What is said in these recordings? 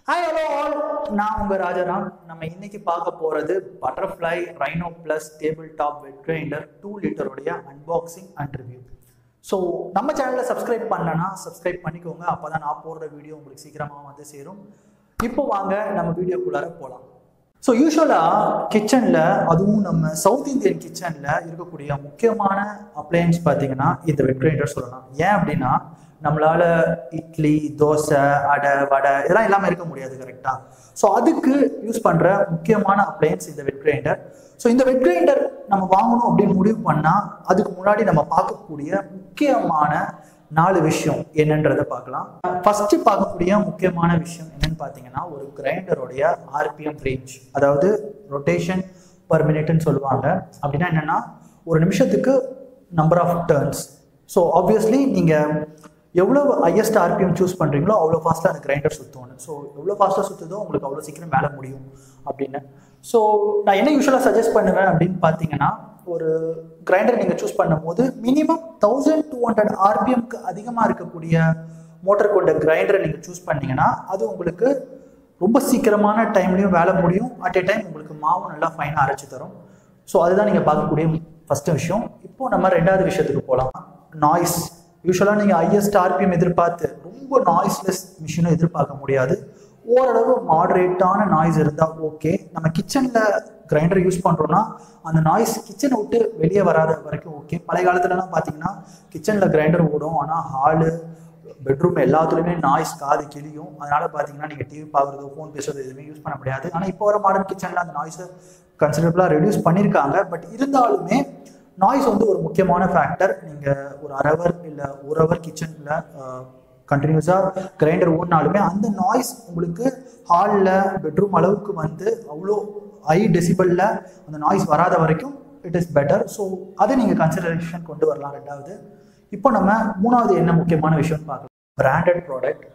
hi hello all நான் உங்கள் ராஜாராம் நம்ம இன்னைக்கு பார்க்க போகிறது butterfly rhino plus table top wet grinder two லிட்டருடைய அன்பாக்சிங் அண்ட் ரிவ்யூ ஸோ நம்ம சேனலை சப்ஸ்கிரைப் பண்ணலன்னா சப்ஸ்கிரைப் பண்ணிக்கோங்க அப்போ தான் நான் போடுற வீடியோ உங்களுக்கு சீக்கிரமாக வந்து சேரும் இப்போ வாங்க நம்ம வீடியோக்குள்ளார போகலாம் ஸோ யூஸ்வலாக கிச்சனில் அதுவும் நம்ம சவுத் இந்தியன் கிச்சனில் இருக்கக்கூடிய முக்கியமான அப்ளையன்ஸ் பார்த்தீங்கன்னா இந்த வெட் கிரைண்டர் சொல்லலாம் ஏன் அப்படின்னா நம்மளால இட்லி தோசை அடை வடை இதெல்லாம் இல்லாமல் இருக்க முடியாது கரெக்டாக ஸோ அதுக்கு யூஸ் பண்ணுற முக்கியமான அப்ளையன்ஸ் இந்த வெட் கிரைண்டர் ஸோ இந்த வெட் கிரைண்டர் நம்ம வாங்கணும் அப்படின்னு முடிவு பண்ணால் அதுக்கு முன்னாடி நம்ம பார்க்கக்கூடிய முக்கியமான நாலு விஷயம் என்னன்றதை பார்க்கலாம் ஃபர்ஸ்ட் பார்க்கக்கூடிய முக்கியமான விஷயம் என்னன்னு பார்த்தீங்கன்னா ஒரு கிரைண்டருடைய ஆர்பிஎம் ரேஞ்ச் அதாவது ரொட்டேஷன் பர் மினிட்னு சொல்லுவாங்க அப்படின்னா என்னன்னா ஒரு நிமிஷத்துக்கு number of turns so obviously நீங்கள் எவ்வளோ ஹையஸ்ட் ஆர்பிஎம் சூஸ் பண்ணுறீங்களோ அவ்வளோ ஃபாஸ்ட்டாக அந்த கிரைண்டர் சுற்றுவோம் ஸோ எவ்வளோ ஃபாஸ்ட்டாக சுற்றுதோ உங்களுக்கு அவ்வளோ சீக்கிரம் மேலே முடியும் அப்படின்னு ஸோ நான் என்ன யூஸ்வலாக சஜஸ்ட் பண்ணுவேன் அப்படின்னு பார்த்தீங்கன்னா ஒரு கிரைண்டர் நீங்கள் சூஸ் பண்ணும்போது மினிமம் தௌசண்ட் டூ ஹண்ட்ரட் ஆர்பிஎம்க்கு அதிகமாக இருக்கக்கூடிய மோட்டர் கொண்ட கிரைண்டரை நீங்கள் சூஸ் பண்ணீங்கன்னா அது உங்களுக்கு ரொம்ப சீக்கிரமான டைம்லையும் வேலை முடியும் அட் ஏ டைம் உங்களுக்கு மாவும் நல்லா ஃபைனாக அரைச்சி தரும் ஸோ அதுதான் நீங்கள் பார்க்கக்கூடிய ஃபஸ்ட்டு விஷயம் இப்போ நம்ம ரெண்டாவது விஷயத்துக்கு போகலாம் நாய்ஸ் யூஸ்வலாக நீங்கள் ஹையஸ்ட் ஆர்பிஎம் எதிர்பார்த்து ரொம்ப நாய்ஸ்லெஸ் மிஷினும் எதிர்பார்க்க முடியாது ஓரளவு மாடரேட்டான நாய்ஸ் இருந்தால் ஓகே நம்ம கிச்சனில் கிரைண்டர் யூஸ் பண்ணுறோன்னா அந்த நாய்ஸ் கிச்சனை விட்டு வெளியே வராத வரைக்கும் ஓகே பழைய காலத்துலலாம் பார்த்தீங்கன்னா கிச்சனில் கிரைண்டர் ஓடும் ஆனால் ஹாலு பெட்ரூம் எல்லாத்துலேயுமே நாய்ஸ் காது கிளியும் அதனால் பார்த்தீங்கன்னா நீங்கள் டிவி பார்க்குறதோ ஃபோன் பேசுறது எதுவுமே யூஸ் பண்ண முடியாது ஆனால் இப்போ வர மாடர்ன் கிச்சனில் அந்த நாய்ஸை கன்சிடரபிளாக ரெடியூஸ் பண்ணியிருக்காங்க பட் இருந்தாலுமே நாய்ஸ் வந்து ஒரு முக்கியமான ஃபேக்டர் நீங்கள் ஒரு அரவர் இல்லை ஒரு ஹவர் கிச்சனில் கண்டினியூஸாக கிரைண்டர் ஓடினாலுமே அந்த நாய்ஸ் உங்களுக்கு ஹாலில் பெட்ரூம் அளவுக்கு வந்து அவ்வளோ ஹை டெசிபலில் அந்த நாய்ஸ் வராத வரைக்கும் இட் இஸ் பெட்டர் ஸோ அதை நீங்கள் கன்சிடரேஷன் கொண்டு வரலாம் ரெண்டாவது இப்போ நம்ம மூணாவது என்ன முக்கியமான விஷயம்னு பார்க்கலாம் பிராண்டட் ப்ராடக்ட்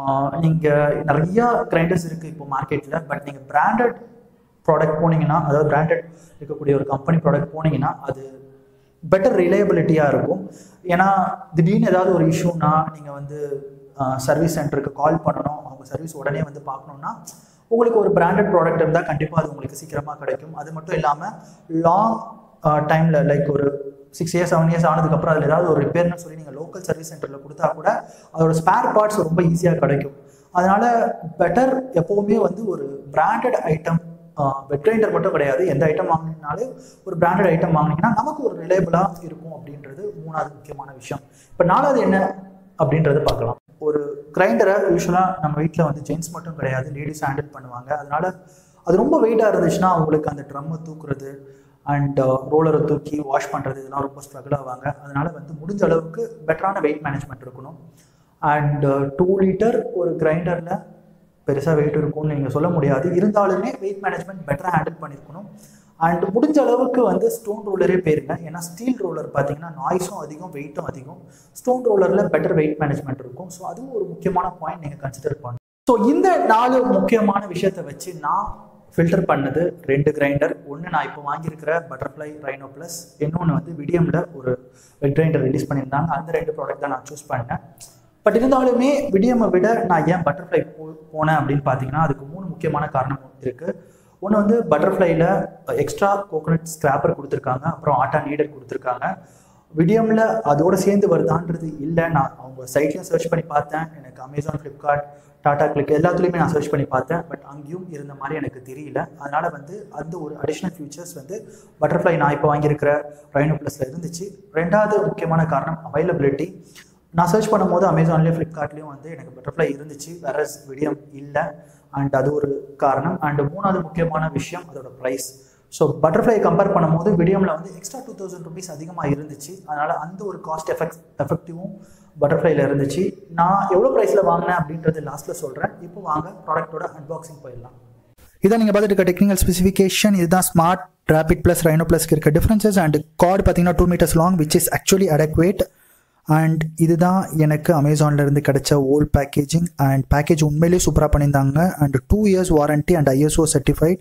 நீங்கள் நிறையா கிரைண்டர்ஸ் இருக்குது இப்போ மார்க்கெட்டில் பட் நீங்கள் பிராண்டட் ப்ராடக்ட் போனீங்கன்னா அதாவது பிராண்டட் இருக்கக்கூடிய ஒரு கம்பெனி ப்ராடக்ட் போனீங்கன்னா அது பெட்டர் ரிலையபிலிட்டியாக இருக்கும் ஏன்னா திடீர்னு ஏதாவது ஒரு இஷ்யூனா நீங்கள் வந்து சர்வீஸ் சென்டருக்கு கால் பண்ணணும் அவங்க சர்வீஸ் உடனே வந்து பார்க்கணுன்னா உங்களுக்கு ஒரு பிராண்டட் ப்ராடக்ட் இருந்தால் கண்டிப்பாக அது உங்களுக்கு சீக்கிரமாக கிடைக்கும் அது மட்டும் இல்லாமல் லாங் டைமில் லைக் ஒரு சிக்ஸ் இயர்ஸ் செவன் இயர்ஸ் ஆனதுக்கப்புறம் அதில் ஏதாவது ஒரு ரிப்பேர்னு சொல்லி நீங்கள் லோக்கல் சர்வீஸ் சென்டரில் கொடுத்தா கூட அதோட ஸ்பேர் பார்ட்ஸ் ரொம்ப ஈஸியாக கிடைக்கும் அதனால் பெட்டர் எப்போவுமே வந்து ஒரு பிராண்டட் ஐட்டம் வெட் கிரைண்டர் மட்டும் கிடையாது எந்த ஐட்டம் வாங்கினாலும் ஒரு பிராண்டட் ஐட்டம் வாங்கினீங்கன்னா நமக்கு ஒரு ரிலேபிளாக இருக்கும் அப்படின்றது மூணாவது முக்கியமான விஷயம் இப்போ நாலாவது என்ன அப்படின்றத பார்க்கலாம் ஒரு கிரைண்டரை யூஸ்வலாக நம்ம வீட்டில் வந்து ஜென்ஸ் மட்டும் கிடையாது லேடிஸ் ஹேண்டில் பண்ணுவாங்க அதனால அது ரொம்ப வெயிட்டாக இருந்துச்சுன்னா அவங்களுக்கு அந்த ட்ரம்மை தூக்குறது அண்ட் ரோலரை தூக்கி வாஷ் பண்ணுறது இதெல்லாம் ரொம்ப ஸ்ட்ரகிள் ஆவாங்க அதனால வந்து முடிஞ்ச அளவுக்கு பெட்டரான வெயிட் மேனேஜ்மெண்ட் இருக்கணும் அண்ட் டூ லிட்டர் ஒரு கிரைண்டரில் பெருசாக வெயிட் இருக்கும்னு நீங்கள் சொல்ல முடியாது இருந்தாலுமே வெயிட் மேனேஜ்மெண்ட் பெட்டராக ஹேண்டில் பண்ணியிருக்கணும் அண்ட் முடிஞ்ச அளவுக்கு வந்து ஸ்டோன் ரோலரே போயிருங்க ஏன்னா ஸ்டீல் ரோலர் பார்த்தீங்கன்னா நாய்ஸும் அதிகம் வெயிட்டும் அதிகம் ஸ்டோன் ரோலரில் பெட்டர் வெயிட் மேனேஜ்மெண்ட் இருக்கும் ஸோ அதுவும் ஒரு முக்கியமான பாயிண்ட் நீங்கள் கன்சிடர் பண்ணணும் ஸோ இந்த நாலு முக்கியமான விஷயத்தை வச்சு நான் ஃபில்டர் பண்ணது ரெண்டு கிரைண்டர் ஒன்று நான் இப்போ வாங்கியிருக்கிற பட்டர்ஃப்ளை ரைனோ ப்ளஸ் இன்னொன்று வந்து விடியமில் ஒரு வெட் கிரைண்டர் ரிலீஸ் பண்ணியிருந்தாங்க அந்த ரெண்டு ப்ராடக்ட் தான் நான் சூஸ் பண்ணேன் பட் இருந்தாலுமே விடியமை விட நான் ஏன் பட்டர்ஃப்ளை போ போனேன் அப்படின்னு பார்த்தீங்கன்னா அதுக்கு மூணு முக்கியமான காரணம் இருக்குது ஒன்று வந்து பட்டர்ஃப்ளைல எக்ஸ்ட்ரா கோகோனட் ஸ்கிராப்பர் கொடுத்துருக்காங்க அப்புறம் ஆட்டா நீடர் கொடுத்துருக்காங்க விடியமில் அதோடு சேர்ந்து வருதான்றது இல்லை நான் அவங்க சைட்லையும் சர்ச் பண்ணி பார்த்தேன் எனக்கு அமேசான் ஃப்ளிப்கார்ட் டாடா கிளிக் எல்லாத்துலேயுமே நான் சர்ச் பண்ணி பார்த்தேன் பட் அங்கேயும் இருந்த மாதிரி எனக்கு தெரியல அதனால் வந்து அந்த ஒரு அடிஷ்னல் ஃபியூச்சர்ஸ் வந்து பட்டர்ஃப்ளை நான் இப்போ வாங்கியிருக்கிற ரைனோ ப்ளஸில் இருந்துச்சு ரெண்டாவது முக்கியமான காரணம் அவைலபிலிட்டி நான் சர்ச் பண்ணும்போது அமேசான்லேயும் ஃப்ளிப்கார்ட்லேயும் வந்து எனக்கு பட்டர்ஃப்ளை இருந்துச்சு வேற விடியம் இல்லை அண்ட் அது ஒரு காரணம் அண்ட் மூணாவது முக்கியமான விஷயம் அதோட ப்ரைஸ் ஸோ பட்டர்ஃப்ளை கம்பேர் பண்ணும்போது விடியமில் வந்து எக்ஸ்ட்ரா டூ தௌசண்ட் ருபீஸ் அதிகமாக இருந்துச்சு அதனால் அந்த ஒரு காஸ்ட் எஃபெக்ட் எஃபெக்டிவும் பட்டர்ஃப்ளைல இருந்துச்சு நான் எவ்வளோ ப்ரைஸில் வாங்கினேன் அப்படின்றது லாஸ்ட்டில் சொல்கிறேன் இப்போ வாங்க ப்ராடக்ட்டோட அன்பாக்சிங் போயிடலாம் இதான் நீங்கள் பார்த்துட்டு இருக்க டெக்னிக்கல் ஸ்பெசிஃபிகேஷன் இதுதான் ஸ்மார்ட் ரேபிட் ப்ளஸ் ரைனோ ப்ளஸ்க்கு இருக்க டிஃப்ரென்சஸ் அண்ட் கார்டு பார்த்தீங்கன்னா two metres long which is actually adequate and இதுதான் எனக்கு அமேசான்லேருந்து கிடைச்ச ஓல்ட் பேக்கேஜிங் அண்ட் பேக்கேஜ் உண்மையிலேயே சூப்பராக பண்ணியிருந்தாங்க and two years warranty and ISO certified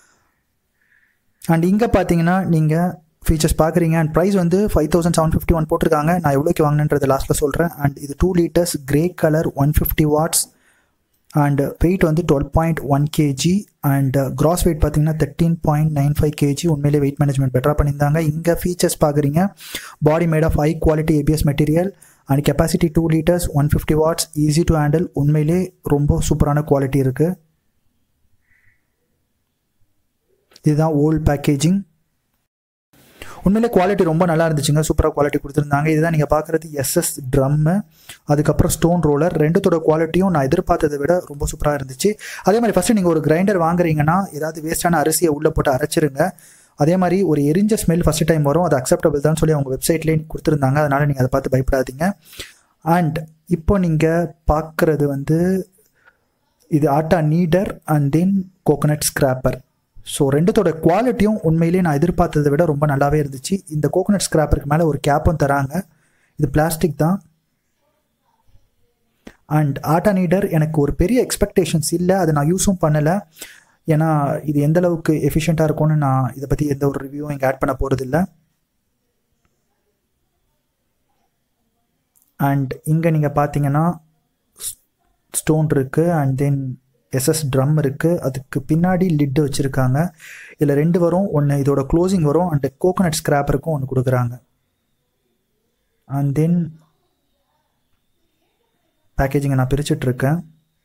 and இங்கே பார்த்தீங்கன்னா நீங்கள் ஃபீச்சர்ஸ் பார்க்குறீங்க அண்ட் ப்ரைஸ் வந்து five thousand seven fifty one போட்டிருக்காங்க நான் எவ்வளோக்கு வாங்கினேன்றது லாஸ்ட்டில் சொல்கிறேன் அண்ட் இது two litres grey colour one fifty watts and weight வந்து twelve point one kg and gross weight பார்த்தீங்கன்னா thirteen point nine five kg உண்மையிலே வெயிட் மேனேஜ்மெண்ட் பெட்டராக பண்ணியிருந்தாங்க இங்கே ஃபீச்சர்ஸ் பார்க்குறீங்க body made of high quality ABS material and capacity two litres one fifty watts easy to handle உண்மையிலே ரொம்ப சூப்பரான quality இருக்குது இதுதான் ஓல்ட் பேக்கேஜிங் உண்மையிலே குவாலிட்டி ரொம்ப நல்லா இருந்துச்சுங்க சூப்பராக குவாலிட்டி கொடுத்துருந்தாங்க இதுதான் நீங்கள் பார்க்குறது எஸ்எஸ் ட்ரம்மு அதுக்கப்புறம் ஸ்டோன் ரோலர் ரெண்டுத்தோட குவாலிட்டியும் நான் எதிர்பார்த்ததை விட ரொம்ப சூப்பராக இருந்துச்சு அதே மாதிரி ஃபஸ்ட்டு நீங்கள் ஒரு கிரைண்டர் வாங்குறீங்கன்னா ஏதாவது வேஸ்ட்டான அரிசியை உள்ளே போட்டு அரைச்சிருங்க அதே மாதிரி ஒரு எரிஞ்ச ஸ்மெல் ஃபஸ்ட் டைம் வரும் அது அக்செப்டபிள் தான் சொல்லி அவங்க வெப்சைட்லேயே கொடுத்துருந்தாங்க அதனால் நீங்கள் அதை பார்த்து பயப்படாதீங்க அண்ட் இப்போ நீங்கள் பார்க்குறது வந்து இது atta kneader and then coconut scraper so ரெண்டுத்தோட குவாலிட்டியும் உண்மையிலேயே நான் எதிர்பார்த்ததை விட ரொம்ப நல்லாவே இருந்துச்சு இந்த கோகனட் ஸ்கிராப்பருக்கு மேலே ஒரு கேப்பும் தராங்க இது பிளாஸ்டிக் தான் அண்ட் ஆட்டா நீடர் எனக்கு ஒரு பெரிய எக்ஸ்பெக்டேஷன்ஸ் இல்லை அதை நான் யூஸும் பண்ணலை ஏன்னா இது எந்த அளவுக்கு எஃபிஷியண்ட்டாக இருக்கும்னு நான் இதை பற்றி எந்த ஒரு ரிவ்யூவும் இங்கே ஆட் பண்ண போகிறதில்ல அண்ட் இங்கே நீங்கள் பார்த்தீங்கன்னா ஸ்டோன் இருக்குது அண்ட் தென் எஸ்எஸ் ட்ரம் இருக்குது அதுக்கு பின்னாடி லிட்டு வச்சுருக்காங்க இதில் ரெண்டு வரும் ஒன்று இதோட க்ளோசிங் வரும் அண்ட் கோகோனட் ஸ்கிராப்பருக்கும் ஒன்று கொடுக்குறாங்க அண்ட் தென் பேக்கேஜிங்கை நான் பிரிச்சுட்ருக்கேன்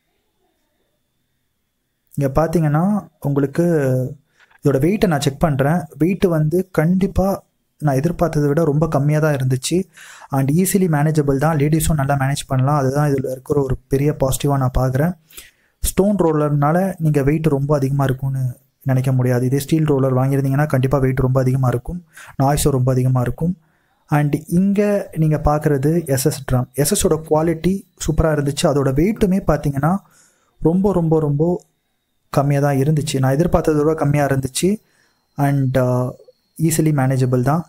இங்கே பார்த்தீங்கன்னா உங்களுக்கு இதோட வெயிட்டை நான் செக் பண்ணுறேன் வெயிட்டு வந்து கண்டிப்பாக நான் எதிர்பார்த்ததை விட ரொம்ப கம்மியாக தான் இருந்துச்சு அண்ட் ஈஸிலி மேனேஜபிள் தான் லேடிஸும் நல்லா மேனேஜ் பண்ணலாம் அதுதான் இதில் இருக்கிற ஒரு பெரிய பாசிட்டிவாக நான் பார்க்குறேன் ஸ்டோன் ரோலர்னால நீங்கள் வெயிட் ரொம்ப அதிகமாக இருக்கும்னு நினைக்க முடியாது இதே ஸ்டீல் ரோலர் வாங்கியிருந்தீங்கன்னா கண்டிப்பாக வெயிட் ரொம்ப அதிகமாக இருக்கும் நாய்ஸும் ரொம்ப அதிகமாக இருக்கும் அண்ட் இங்கே நீங்கள் பார்க்குறது எஸ்எஸ் ட்ரம் எஸ்எஸோட குவாலிட்டி சூப்பராக இருந்துச்சு அதோட வெயிட்டுமே பார்த்தீங்கன்னா ரொம்ப ரொம்ப ரொம்ப கம்மியாக தான் இருந்துச்சு நான் எதிர்பார்த்ததை விட கம்மியாக இருந்துச்சு அண்ட் ஈஸிலி மேனேஜபிள் தான்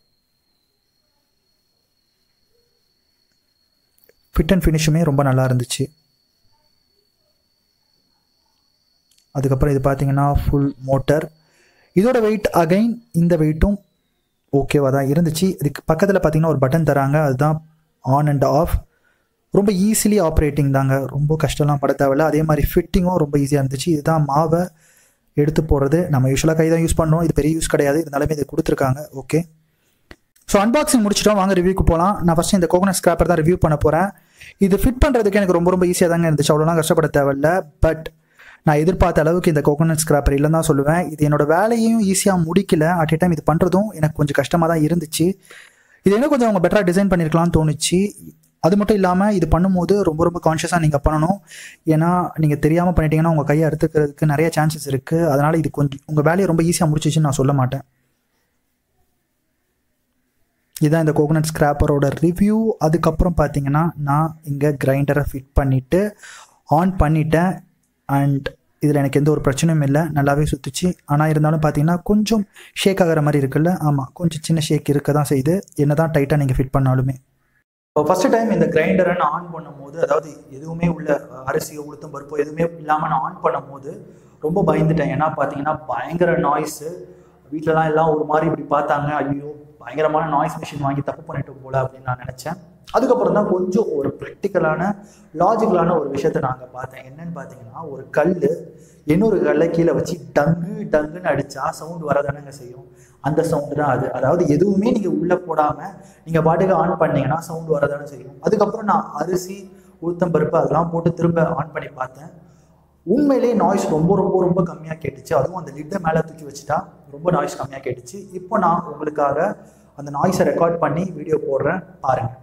ஃபிட் அண்ட் ஃபினிஷுமே ரொம்ப நல்லா இருந்துச்சு அதுக்கப்புறம் இது பார்த்தீங்கன்னா ஃபுல் மோட்டர் இதோட வெயிட் அகைன் இந்த வெயிட்டும் ஓகேவாக தான் இருந்துச்சு இதுக்கு பக்கத்தில் பார்த்தீங்கன்னா ஒரு பட்டன் தராங்க அதுதான் ஆன் அண்ட் ஆஃப் ரொம்ப ஈஸிலி ஆப்ரேட்டிங் தாங்க ரொம்ப கஷ்டம்லாம் பட தேவையில்ல அதே மாதிரி ஃபிட்டிங்கும் ரொம்ப ஈஸியாக இருந்துச்சு இதுதான் மாவை எடுத்து போடுறது நம்ம யூஸ்வலாக கை தான் யூஸ் பண்ணோம் இது பெரிய யூஸ் கிடையாது இருந்தாலுமே இது கொடுத்துருக்காங்க ஓகே ஸோ அன்பாக்சிங் முடிச்சிட்டோம் வாங்க ரிவ்யூக்கு போகலாம் நான் ஃபஸ்ட்டு இந்த கோகனட் ஸ்கிராப்பர் தான் ரிவ்யூ பண்ண போகிறேன் இது ஃபிட் பண்ணுறதுக்கு எனக்கு ரொம்ப ரொம்ப ஈஸியாக தாங்க இருந்துச்சு அவ்வளோலாம் கஷ்டப்பட தேவையில்ல பட் நான் எதிர்பார்த்த அளவுக்கு இந்த கோகோனட் ஸ்கிராப்பர் இல்லைன்னு தான் சொல்லுவேன் இது என்னோட வேலையையும் ஈஸியாக முடிக்கல அட் ஏ டைம் இது பண்ணுறதும் எனக்கு கொஞ்சம் கஷ்டமாக தான் இருந்துச்சு இது இன்னும் கொஞ்சம் அவங்க பெட்டராக டிசைன் பண்ணியிருக்கலாம்னு தோணுச்சு அது மட்டும் இல்லாமல் இது பண்ணும்போது ரொம்ப ரொம்ப கான்ஷியஸாக நீங்கள் பண்ணணும் ஏன்னா நீங்கள் தெரியாமல் பண்ணிட்டீங்கன்னா உங்கள் கையை அறுத்துக்கிறதுக்கு நிறைய சான்சஸ் இருக்குது அதனால் இது கொஞ்சம் உங்கள் வேலையை ரொம்ப ஈஸியாக முடிச்சிச்சுன்னு நான் சொல்ல மாட்டேன் இதுதான் இந்த கோகோனட் ஸ்கிராப்பரோட ரிவ்யூ அதுக்கப்புறம் பார்த்தீங்கன்னா நான் இங்கே கிரைண்டரை ஃபிட் பண்ணிவிட்டு ஆன் பண்ணிட்டேன் அண்ட் இதில் எனக்கு எந்த ஒரு பிரச்சனையும் இல்லை நல்லாவே சுற்றுச்சு ஆனால் இருந்தாலும் பார்த்தீங்கன்னா கொஞ்சம் ஷேக் ஆகிற மாதிரி இருக்குல்ல ஆமாம் கொஞ்சம் சின்ன ஷேக் இருக்க தான் செய்யுது என்ன தான் டைட்டாக நீங்கள் ஃபிட் பண்ணாலுமே இப்போ ஃபஸ்ட்டு டைம் இந்த கிரைண்டரை நான் ஆன் பண்ணும்போது அதாவது எதுவுமே உள்ள அரிசியோ உளுத்தம் பருப்போ எதுவுமே இல்லாமல் நான் ஆன் பண்ணும்போது ரொம்ப பயந்துட்டேன் ஏன்னா பார்த்தீங்கன்னா பயங்கர நாய்ஸு வீட்டிலலாம் எல்லாம் ஒரு மாதிரி இப்படி பார்த்தாங்க ஐயோ பயங்கரமான நாய்ஸ் மிஷின் வாங்கி தப்பு பண்ணிட்டோம் போல அப்படின்னு நான் நினச்சேன் அதுக்கப்புறம் தான் கொஞ்சம் ஒரு ப்ராக்டிக்கலான லாஜிக்கலான ஒரு விஷயத்த நாங்கள் பார்த்தேன் என்னன்னு பார்த்தீங்கன்னா ஒரு கல் இன்னொரு கல்லை கீழே வச்சு டங்கு டங்குன்னு அடித்தா சவுண்டு வரதானங்க செய்யும் அந்த சவுண்டு தான் அது அதாவது எதுவுமே நீங்கள் உள்ளே போடாமல் நீங்கள் பாட்டுக்கு ஆன் பண்ணீங்கன்னா சவுண்டு வரதானே செய்யும் அதுக்கப்புறம் நான் அரிசி உளுத்தம் பருப்பு அதெல்லாம் போட்டு திரும்ப ஆன் பண்ணி பார்த்தேன் உண்மையிலேயே நாய்ஸ் ரொம்ப ரொம்ப ரொம்ப கம்மியாக கேட்டுச்சு அதுவும் அந்த லிட்டை மேலே தூக்கி வச்சுட்டா ரொம்ப நாய்ஸ் கம்மியாக கேட்டுச்சு இப்போ நான் உங்களுக்காக அந்த நாய்ஸை ரெக்கார்ட் பண்ணி வீடியோ போடுறேன் பாருங்கள்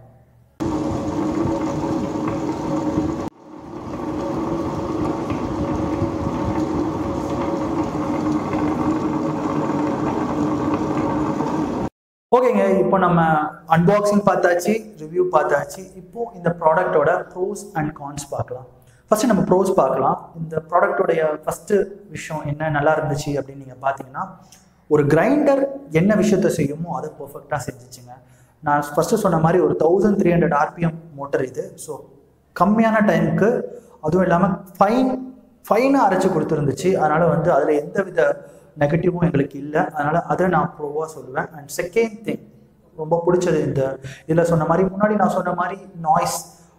ஓகேங்க இப்போ நம்ம அன்பாக்சிங் பார்த்தாச்சு ரிவ்யூ பார்த்தாச்சு இப்போ இந்த ப்ராடக்டோட ப்ரோஸ் அண்ட் கான்ஸ் பார்க்கலாம் ஃபர்ஸ்ட் நம்ம ப்ரோஸ் பார்க்கலாம் இந்த ப்ராடக்டோடைய ஃபஸ்ட்டு விஷயம் என்ன நல்லா இருந்துச்சு அப்படின்னு நீங்கள் பார்த்தீங்கன்னா ஒரு கிரைண்டர் என்ன விஷயத்த செய்யுமோ அதை பர்ஃபெக்டாக செஞ்சுச்சுங்க நான் ஃபஸ்ட்டு சொன்ன மாதிரி ஒரு thousand three hundred RPM motor இது ஸோ கம்மியான டைமுக்கு அதுவும் இல்லாமல் ஃபைன் ஃபைனாக அரைச்சி கொடுத்துருந்துச்சு அதனால் வந்து அதில் எந்த வித நெகட்டிவும் எங்களுக்கு இல்லை அதனால் அதை நான் ப்ரோவாக சொல்லுவேன் அண்ட் செகண்ட் திங் ரொம்ப பிடிச்சது இந்த இதில் சொன்ன மாதிரி முன்னாடி நான் சொன்ன மாதிரி நாய்ஸ்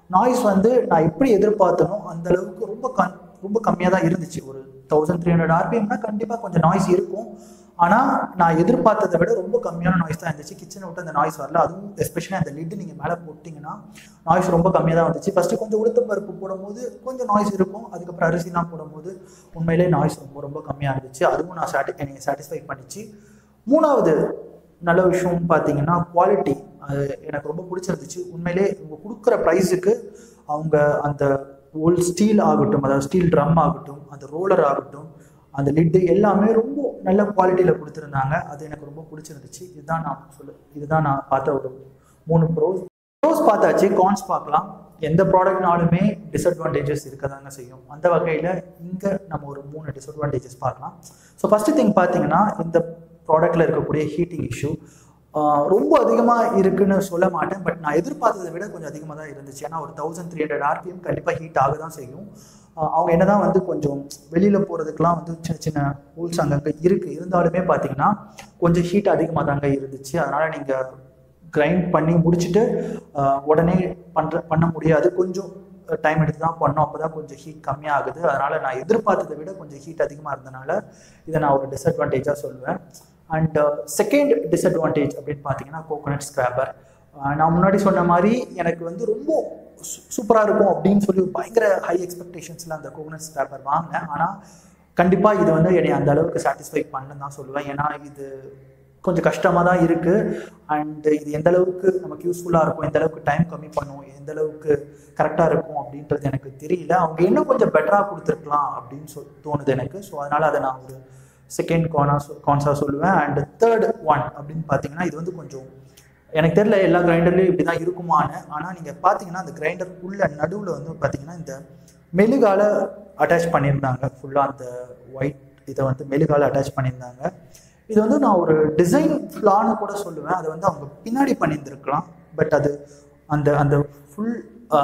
நாய்ஸ் வந்து நான் எப்படி எதிர்பார்த்தனோ அந்த அளவுக்கு ரொம்ப கம் ரொம்ப கம்மியாக தான் இருந்துச்சு ஒரு தௌசண்ட் த்ரீ ஹண்ட்ரட் ஆர்பிஎம்னா கண்டிப்பாக கொஞ்சம் நாய்ஸ் இருக்கும் ஆனால் நான் எதிர்பார்த்ததை விட ரொம்ப கம்மியான நாய்ஸ் தான் இருந்துச்சு கிச்சனை விட்டு அந்த நாய்ஸ் வரல அதுவும் எஸ்பெஷலி அந்த லிட்டு நீங்கள் மேலே போட்டிங்கன்னா நாய்ஸ் ரொம்ப கம்மியாக தான் வந்துச்சு ஃபஸ்ட்டு கொஞ்சம் உளுத்தம் பருப்பு போடும்போது கொஞ்சம் நாய்ஸ் இருக்கும் அதுக்கப்புறம் அரிசிலாம் போடும்போது உண்மையிலே நாய்ஸ் ரொம்ப ரொம்ப கம்மியாக இருந்துச்சு அதுவும் நான் சாட்டி என்னை சாட்டிஸ்ஃபை பண்ணிச்சு மூணாவது நல்ல விஷயம் பார்த்தீங்கன்னா குவாலிட்டி அது எனக்கு ரொம்ப பிடிச்சிருந்துச்சு உண்மையிலே இவங்க கொடுக்குற ப்ரைஸுக்கு அவங்க அந்த ஓல்ட் ஸ்டீல் ஆகட்டும் அதாவது ஸ்டீல் ட்ரம் ஆகட்டும் அந்த ரோலர் ஆகட்டும் அந்த லிட்டு எல்லாமே ரொம்ப நல்ல குவாலிட்டியில் கொடுத்துருந்தாங்க அது எனக்கு ரொம்ப பிடிச்சிருந்துச்சு இதுதான் நான் சொல்லு இதுதான் நான் பார்த்த ஒரு மூணு ப்ரோஸ் ப்ரோஸ் பார்த்தாச்சு கான்ஸ் பார்க்கலாம் எந்த ப்ராடக்ட்னாலுமே டிஸ்அட்வான்டேஜஸ் இருக்க தாங்க செய்யும் அந்த வகையில் இங்கே நம்ம ஒரு மூணு டிஸ்அட்வான்டேஜஸ் பார்க்கலாம் ஸோ ஃபஸ்ட்டு திங் பார்த்தீங்கன்னா இந்த ப்ராடக்ட்டில் இருக்கக்கூடிய ஹீட்டிங் இஷ்யூ ரொம்ப அதிகமாக இருக்குன்னு சொல்ல மாட்டேன் பட் நான் எதிர்பார்த்ததை விட கொஞ்சம் அதிகமாக தான் இருந்துச்சு ஏன்னா ஒரு தௌசண்ட் த்ரீ ஹண்ட்ரட் ஆர்பிஎம் கண்டிப்பாக ஹீட் ஆக தான் செய்யும் ஆஹ் அவங்க என்னதான் வந்து கொஞ்சம் வெளியில் போகிறதுக்கெலாம் வந்து சின்ன சின்ன ஹோல்ஸ் அங்கங்கே இருக்குது இருந்தாலுமே பார்த்தீங்கன்னா கொஞ்சம் ஹீட் அதிகமாக தாங்க இருந்துச்சு அதனால் நீங்கள் கிரைண்ட் பண்ணி முடிச்சுட்டு ஆஹ் உடனே பண்ணுற பண்ண முடியாது கொஞ்சம் டைம் எடுத்து தான் பண்ணோம் அப்போ தான் கொஞ்சம் ஹீட் கம்மியாகுது அதனால் நான் எதிர்பார்த்ததை விட கொஞ்சம் ஹீட் அதிகமாக இருந்தனால இதை நான் ஒரு டிஸ்அட்வான்டேஜாக சொல்லுவேன் அண்ட் செகண்ட் டிஸ்அட்வான்டேஜ் அப்படின்னு பார்த்தீங்கன்னா கோகோனட் ஸ்க்ராப்பர் நான் முன்னாடி சொன்ன மாதிரி எனக்கு வந்து ரொம்ப சூப்பராக இருக்கும் அப்படின்னு சொல்லி பயங்கர ஹை எக்ஸ்பெக்டேஷன்ஸில் அந்த கோகோனட் ஸ்க்ராப்பர் வாங்கினேன் ஆனால் கண்டிப்பாக இது வந்து என்னை அந்த அளவுக்கு சாட்டிஸ்ஃபை பண்ணலன்னு தான் சொல்லுவேன் ஏன்னா இது கொஞ்சம் கஷ்டமாக தான் இருக்குது அண்ட் இது எந்த அளவுக்கு நமக்கு யூஸ்ஃபுல்லாக இருக்கும் எந்த அளவுக்கு டைம் கம்மி பண்ணும் எந்த அளவுக்கு கரெக்டாக இருக்கும் அப்படின்றது எனக்கு தெரியல அவங்க இன்னும் கொஞ்சம் பெட்டராக கொடுத்துருக்கலாம் அப்படின்னு சொல் தோணுது எனக்கு ஸோ அதனால் அதை நான் ஒரு செகண்ட் கானா கான்ஸாக சொல்லுவேன் அண்ட் தேர்ட் ஒன் அப்படின்னு பார்த்தீங்கன்னா இது வந்து கொஞ்சம் எனக்கு தெரியல எல்லா கிரைண்டர்லையும் இப்படி தான் இருக்குமான்னு ஆனால் நீங்கள் பார்த்தீங்கன்னா அந்த கிரைண்டருக்குள்ள நடுவில் வந்து பார்த்தீங்கன்னா இந்த மெழுகால அட்டாச் பண்ணியிருந்தாங்க ஃபுல்லாக அந்த ஒயிட் இதை வந்து மெழுகால அட்டாச் பண்ணியிருந்தாங்க இது வந்து நான் ஒரு டிசைன் ஃப்ளான்னு கூட சொல்லுவேன் அதை வந்து அவங்க பின்னாடி பண்ணியிருந்திருக்கலாம் பட் அது அந்த அந்த ஃபுல்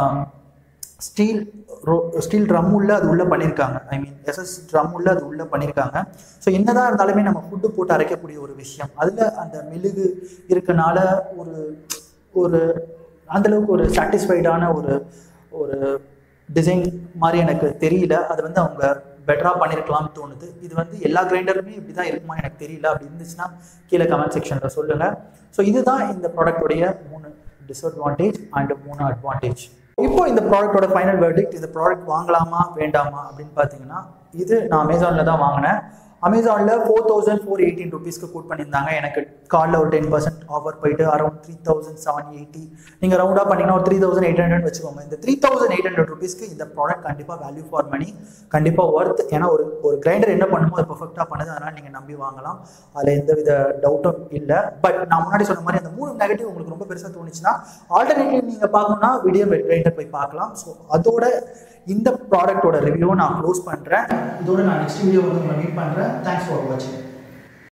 ஸ்டீல் ரோ ஸ்டீல் ட்ரம் உள்ள அது உள்ளே பண்ணியிருக்காங்க ஐ மீன் எஸ்எஸ் ட்ரம் உள்ள அது உள்ளே பண்ணியிருக்காங்க ஸோ என்னதான் இருந்தாலுமே நம்ம ஃபுட்டு போட்டு அரைக்கக்கூடிய ஒரு விஷயம் அதில் அந்த மெழுகு இருக்கனால ஒரு ஒரு அந்தளவுக்கு ஒரு சாட்டிஸ்ஃபைடான ஒரு ஒரு டிசைன் மாதிரி எனக்கு தெரியல அது வந்து அவங்க பெட்டராக பண்ணியிருக்கலாம்னு தோணுது இது வந்து எல்லா கிரைண்டருமே இப்படி தான் இருக்குமா எனக்கு தெரியல அப்படி இருந்துச்சுன்னா கீழே கமெண்ட் செக்ஷனில் சொல்லுங்கள் ஸோ இதுதான் இந்த ப்ராடக்ட்டுடைய மூணு டிஸ்அட்வான்டேஜ் அண்ட் மூணு அட்வான்டேஜ் இப்போ இந்த ப்ராடக்ட்டோட ஃபைனல் வேர்டிக்ட் இந்த ப்ராடக்ட் வாங்கலாமா வேண்டாமா அப்படின்னு பார்த்தீங்கன்னா இது நான் அமேசானில் தான் வாங்கினேன் அமேசானில் ஃபோர் தௌசண்ட் ஃபோர் எயிட்டீன் ருபீஸ்க்கு கூட் பண்ணியிருந்தாங்க எனக்கு காலில் ஒரு டென் பர்சன்ட் ஆஃபர் போயிட்டு around three thousand seven eighty நீங்கள் ரவுண்டாக பண்ணிங்கன்னா ஒரு த்ரீ தௌசண்ட் எயிட் ஹண்ட்ரட் வச்சுக்கோங்க இந்த த்ரீ தௌசண்ட் எயிட் ஹண்ட்ரட் ருபீஸ்க்கு இந்த ப்ராடக்ட் கண்டிப்பாக வேல்யூ ஃபார் மணி கண்டிப்பாக ஒர்த் ஏன்னா ஒரு ஒரு கிரைண்டர் என்ன பண்ணுமோ அதை பர்ஃபெக்டாக பண்ணுது அதனால் நீங்கள் நம்பி வாங்கலாம் அதில் எந்த வித டவுட்டும் இல்லை பட் நான் முன்னாடி சொன்ன மாதிரி அந்த மூணு நெகட்டிவ் உங்களுக்கு ரொம்ப பெருசாக தோணுச்சுன்னா ஆல்டர்னேட்டிவ் நீங்கள் பார்க்கணும்னா வீடியோ கிரைண்டர் போய் பார்க்கலாம் ஸோ அதோட இந்த ப்ராடக்ட்டோட ரிவ்யூவை நான் க்ளோஸ் பண்ணுறேன் இதோட நான் நெக்ஸ்ட் வீடியோ வந்து உங்களை மீட் பண்ணுறேன் தேங்க்ஸ் ஃபார் வாட்சிங்